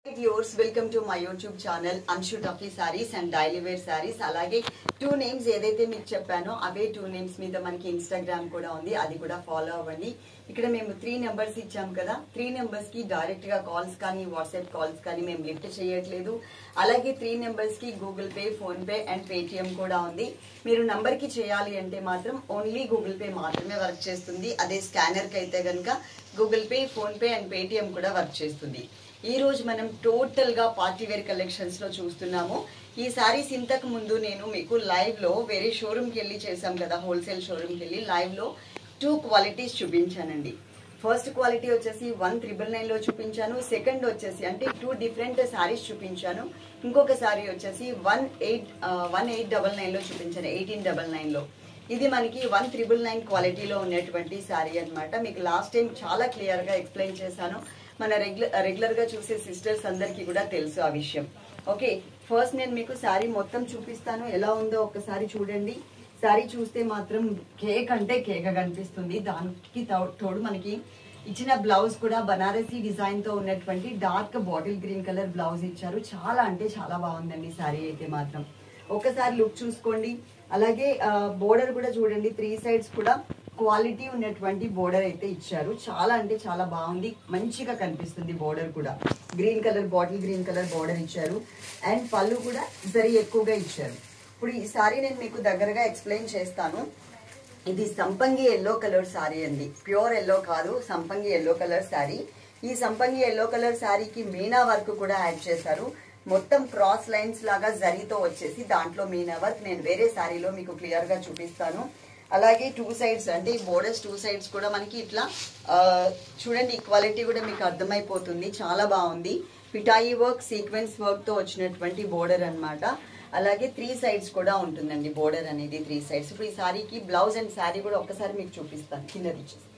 viewers welcome to my YouTube channel Anshu taffy saris and daily wear saris అలాగే two names ఏదైతే మీకు చెప్పానో అవే టూ నేమ్స్ మీద మనకి ఇన్స్టాగ్రామ్ కూడా ఉంది అది కూడా ఫాలో అవ్వండి ఇక్కడ మేము త్రీ నెంబర్స్ ఇచ్చాం కదా త్రీ నెంబర్స్ కి డైరెక్ట్ గా కాల్స్ కానీ వాట్సాప్ కాల్స్ కానీ మేము లిఫ్ట్ చేయట్లేదు అలాగే త్రీ నెంబర్స్ కి Google Pay PhonePe and Paytm కూడా ఉంది మీరు నంబర్ కి చేయాలి అంటే మాత్రం ఓన్లీ గూగుల్ పే మాత్రమే వర్క్ చేస్తుంది అదే స్కానర్ కి అయితే కనుక Google Pay PhonePe and Paytm కూడా వర్క్ చేస్తుంది ఈ రోజు మనం టోటల్ గా పార్టీ వేర్ కలెక్షన్స్ లో చూస్తున్నాము ఈ సారీస్ ఇంతకు ముందు నేను మీకు లైవ్ లో వేరే షోరూమ్ కి వెళ్ళి చేసాం కదా హోల్సేల్ షోరూమ్ కి వెళ్ళి లైవ్ లో టూ క్వాలిటీస్ చూపించానండి ఫస్ట్ క్వాలిటీ వచ్చేసి వన్ త్రిబుల్ నైన్ లో చూపించాను సెకండ్ వచ్చేసి అంటే టూ డిఫరెంట్ సారీస్ చూపించాను ఇంకొక సారీ వచ్చేసి one eight one eight double nine లో చూపించాను ఎయిటీన్ డబల్ నైన్ లో ఇది మనకి వన్ త్రిబుల్ నైన్ క్వాలిటీలో ఉన్నటువంటి శారీ అన్నమాట మీకు లాస్ట్ టైం చాలా క్లియర్ గా ఎక్స్ప్లెయిన్ చేశాను మన రెగ్యులర్ రెగ్యులర్ గా చూసే సిస్టర్స్ అందరికీ కూడా తెలుసు ఆ విషయం ఓకే ఫస్ట్ నేను మీకు శారీ మొత్తం చూపిస్తాను ఎలా ఉందో ఒకసారి చూడండి శారీ చూస్తే మాత్రం కేక్ అంటే కేక్ కనిపిస్తుంది దానికి తో- తోడు మనకి ఇచ్చిన బ్లౌజ్ కూడా బనారసీ డిజైన్ తో ఉన్నటువంటి dark bottle green colour blouse ఇచ్చారు చాలా అంటే చాలా బాగుందండి శారీ అయితే మాత్రం ఒకసారి లుక్ చూసుకోండి అలాగే బోర్డర్ కూడా చూడండి త్రీ సైడ్స్ కూడా క్వాలిటీ ఉన్నటువంటి బోర్డర్ అయితే ఇచ్చారు చాలా అంటే చాలా బాగుంది మంచిగా కనిపిస్తుంది బోర్డర్ కూడా green colour bottle green colour border ఇచ్చారు అండ్ పళ్ళు కూడా జరీ ఎక్కువగా ఇచ్చారు ఇప్పుడు ఈ సారీ నేను మీకు దగ్గరగా ఎక్స్ప్లెయిన్ చేస్తాను ఇది సంపంగి ఎల్లో కలర్ శారీ అండి ప్యూర్ ఎల్లో కాదు సంపంగి ఎల్లో కలర్ శారీ ఈ సంపంగి ఎల్లో కలర్ శారీకి మీనా వర్క్ కూడా యాడ్ చేశారు మొత్తం క్రాస్ లైన్స్ లాగా జరీతో వచ్చేసి దాంట్లో మీనా వర్క్ నేను వేరే శారీలో మీకు క్లియర్ గా చూపిస్తాను అలాగే టూ సైడ్స్ అంటే ఈ బోర్డర్స్ టూ సైడ్స్ కూడా మనకి ఇట్లా ఆ, చూడండి క్వాలిటీ కూడా మీకు అర్థమైపోతుంది చాలా బాగుంది పిటాయి వర్క్ సీక్వెన్స్ వర్క్ తో వచ్చినటువంటి బోర్డర్ అన్నమాట అలాగే త్రీ సైడ్స్ కూడా ఉంటుందండి బోర్డర్ అనేది త్రీ సైడ్స్ ఇప్పుడు ఈ సారీకి బ్లౌజ్ అండ్ శారీ కూడా ఒక్కసారి మీకు చూపిస్తాను కిందది ఇచ్చేసి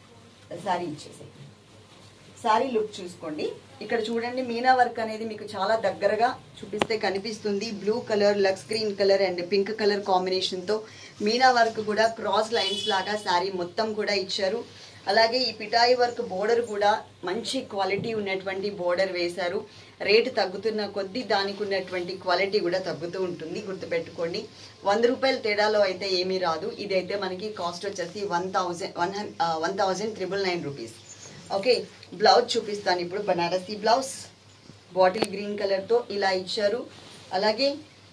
శారీ ఇచ్చేసి శారీ లుక్ చూసుకోండి ఇక్కడ చూడండి మీనా వర్క్ అనేది మీకు చాలా దగ్గరగా చూపిస్తే కనిపిస్తుంది బ్లూ కలర్ లక్స్ green colour and pink colour combination తో మీనా వర్క్ కూడా క్రాస్ లైన్స్ లాగా శారీ మొత్తం కూడా ఇచ్చారు అలాగే ఈ పిటాయి వర్క్ బోర్డర్ కూడా మంచి క్వాలిటీ ఉన్నటువంటి బోర్డర్ వేశారు రేటు తగ్గుతున్న కొద్దీ దానికి ఉన్నటువంటి క్వాలిటీ కూడా తగ్గుతూ ఉంటుంది గుర్తుపెట్టుకోండి వంద రూపాయల తేడాలో అయితే ఏమీ రాదు ఇదైతే మనకి కాస్ట్ వచ్చేసి one thousand one one thousand triple nine rupees okay blouse చూపిస్తాను ఇప్పుడు Banarasi blouse bottle green colour తో ఇలా ఇచ్చారు అలాగే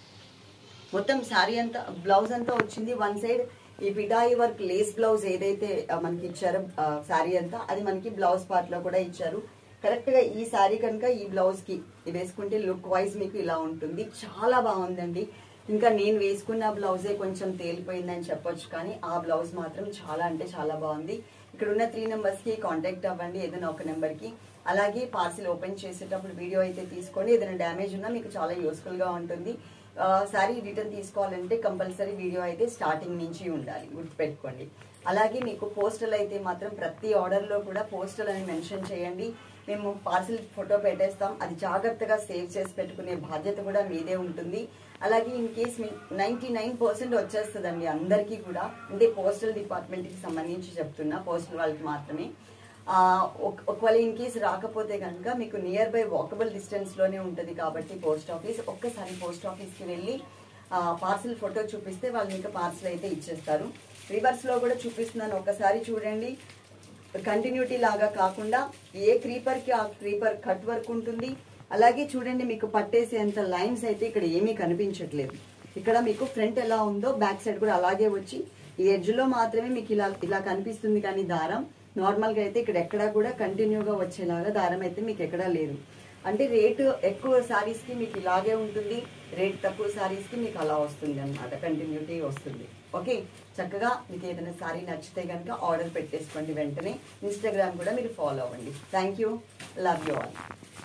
మొత్తం శారీ అంతా బ్లౌజ్ అంతా వచ్చింది వన్ సైడ్ ఈ పిటాయి వర్క్ లేస్ బ్లౌజ్ ఏదైతే ఆ, మనకి ఇచ్చారో శారీ అంతా అది మనకి బ్లౌజ్ పార్ట్ లో కూడా ఇచ్చారు కరెక్ట్ గా ఈ శారీ కనుక ఈ బ్లౌజ్ కి ఇది వేసుకుంటే లుక్ వైజ్ మీకు ఇలా ఉంటుంది చాలా బాగుందండి ఇంకా నేను వేసుకున్న బ్లౌజే కొంచెం తేలిపోయిందని చెప్పొచ్చు కానీ ఆ బ్లౌజ్ మాత్రం చాలా అంటే చాలా బాగుంది ఇక్కడ ఉన్న త్రీ నెంబర్స్ కి కాంటాక్ట్ అవ్వండి ఏదైనా ఒక నెంబర్ కి అలాగే పార్సిల్ ఓపెన్ చేసేటప్పుడు వీడియో అయితే తీసుకోండి ఏదైనా డ్యామేజ్ ఉన్నా మీకు చాలా యూస్ఫుల్ గా ఉంటుంది సారీ రిటర్న్ తీసుకోవాలంటే కంపల్సరీ వీడియో అయితే స్టార్టింగ్ నుంచి ఉండాలి గుర్తుపెట్టుకోండి అలాగే మీకు పోస్టల్ అయితే మాత్రం ప్రతి ఆర్డర్ లో కూడా పోస్టల్ అని మెన్షన్ చేయండి మేము పార్సిల్ ఫోటో పెట్టేస్తాం అది జాగ్రత్తగా సేవ్ చేసి పెట్టుకునే బాధ్యత కూడా మీదే ఉంటుంది అలాగే ఇన్ కేస్ మీ నైన్టీ నైన్ పర్సెంట్ వచ్చేస్తుందండి అందరికీ కూడా అంటే పోస్టల్ డిపార్ట్మెంట్ కి సంబంధించి చెప్తున్నా పోస్టల్ వాళ్ళకి మాత్రమే ఆ, ఒక- ఒకవేళ ఇన్ కేస్ రాకపోతే కనుక మీకు నియర్ బై వాకబుల్ డిస్టెన్స్ లోనే ఉంటుంది కాబట్టి పోస్ట్ ఆఫీస్ ఒక్కసారి పోస్ట్ ఆఫీస్ కి వెళ్ళి పార్సిల్ ఫోటో చూపిస్తే వాళ్ళు మీకు పార్సిల్ అయితే ఇచ్చేస్తారు రివర్స్ లో కూడా చూపిస్తున్నాను ఒకసారి చూడండి కంటిన్యూటీ లాగా కాకుండా ఏ క్రీపర్ కి ఆ క్రీపర్ కట్ వర్క్ ఉంటుంది అలాగే చూడండి మీకు పట్టేసేంత లైన్స్ అయితే ఇక్కడ ఏమీ కనిపించట్లేదు ఇక్కడ మీకు ఫ్రంట్ ఎలా ఉందో బ్యాక్ సైడ్ కూడా అలాగే వచ్చి ఈ ఎడ్జ్ లో మాత్రమే మీకు ఇలా ఇలా కనిపిస్తుంది కానీ దారం నార్మల్ గా అయితే ఇక్కడ ఎక్కడా కూడా కంటిన్యూగా వచ్చేలాగా దారం అయితే మీకు ఎక్కడా లేదు అంటే రేటు ఎక్కువ సారీస్ కి మీకు ఇలాగే ఉంటుంది రేట్ తక్కువ సారీస్ కి మీకు అలా వస్తుంది అనమాట కంటిన్యూటీ వస్తుంది ఓకే చక్కగా మీకు ఏదైనా సారీ నచ్చితే కనుక ఆర్డర్ పెట్టేసుకోండి వెంటనే ఇన్స్టాగ్రామ్ కూడా మీరు ఫాలో అవ్వండి thank you love you all